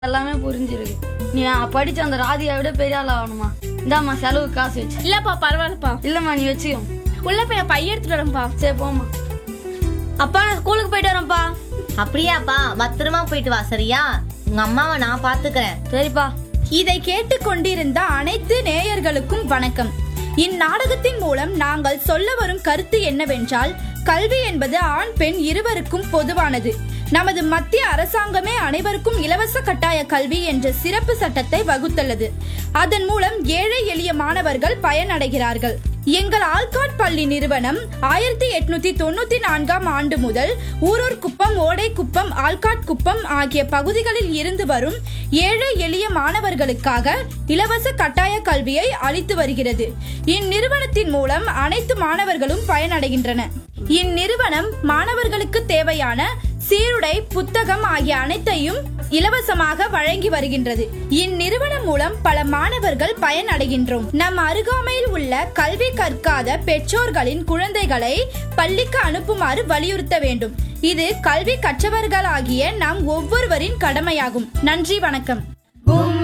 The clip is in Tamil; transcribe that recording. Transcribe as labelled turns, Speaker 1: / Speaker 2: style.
Speaker 1: எல்லாமே புரிஞ்சிருக்கு நீ படிச்ச அந்த ராதியை விட பெரிய ஆள் ஆகணுமா இந்தாம்மா செலவு காசு வச்சு
Speaker 2: இல்லப்பா பரவாயில்லப்பா
Speaker 1: இல்லம்மா நீ வச்சுக்கோ
Speaker 2: உள்ள போய் நான் பைய எடுத்துட்டு வரேன்ப்பா
Speaker 1: சரி போம்மா
Speaker 3: அப்பா நான் ஸ்கூலுக்கு போயிட்டு வரேன்ப்பா அப்படியாப்பா பத்திரமா போயிட்டு வா சரியா உங்க அம்மாவை நான் பாத்துக்கிறேன்
Speaker 1: சரிப்பா
Speaker 4: இதை கேட்டுக்கொண்டிருந்த அனைத்து நேயர்களுக்கும் வணக்கம் இந்நாடகத்தின் மூலம் நாங்கள் சொல்ல வரும் கருத்து என்னவென்றால் கல்வி என்பது ஆண் பெண் இருவருக்கும் பொதுவானது நமது மத்திய அரசாங்கமே அனைவருக்கும் இலவச கட்டாய கல்வி என்ற சிறப்பு சட்டத்தை வகுத்துள்ளது அதன் மூலம் ஏழை எளிய மாணவர்கள் பயனடைகிறார்கள் எங்கள் ஆல்காட் பள்ளி நிறுவனம் ஆயிரத்தி எட்நூத்தி தொண்ணூத்தி நான்காம் ஆண்டு முதல் ஊரூர் குப்பம் ஓடை குப்பம் ஆல்காட் குப்பம் ஆகிய பகுதிகளில் இருந்து வரும் ஏழை எளிய மாணவர்களுக்காக இலவச கட்டாய கல்வியை அளித்து வருகிறது இந்நிறுவனத்தின் மூலம் அனைத்து மாணவர்களும் பயனடைகின்றன இந்நிறுவனம் மாணவர்களுக்கு தேவையான சீருடை புத்தகம் ஆகிய அனைத்தையும் இலவசமாக வழங்கி வருகின்றது இந்நிறுவனம் மூலம் பல மாணவர்கள் பயனடைகின்றோம் நம் அருகாமையில் உள்ள கல்வி கற்காத பெற்றோர்களின் குழந்தைகளை பள்ளிக்கு அனுப்புமாறு வலியுறுத்த வேண்டும் இது கல்வி கற்றவர்களாகிய நாம் ஒவ்வொருவரின் கடமையாகும் நன்றி வணக்கம்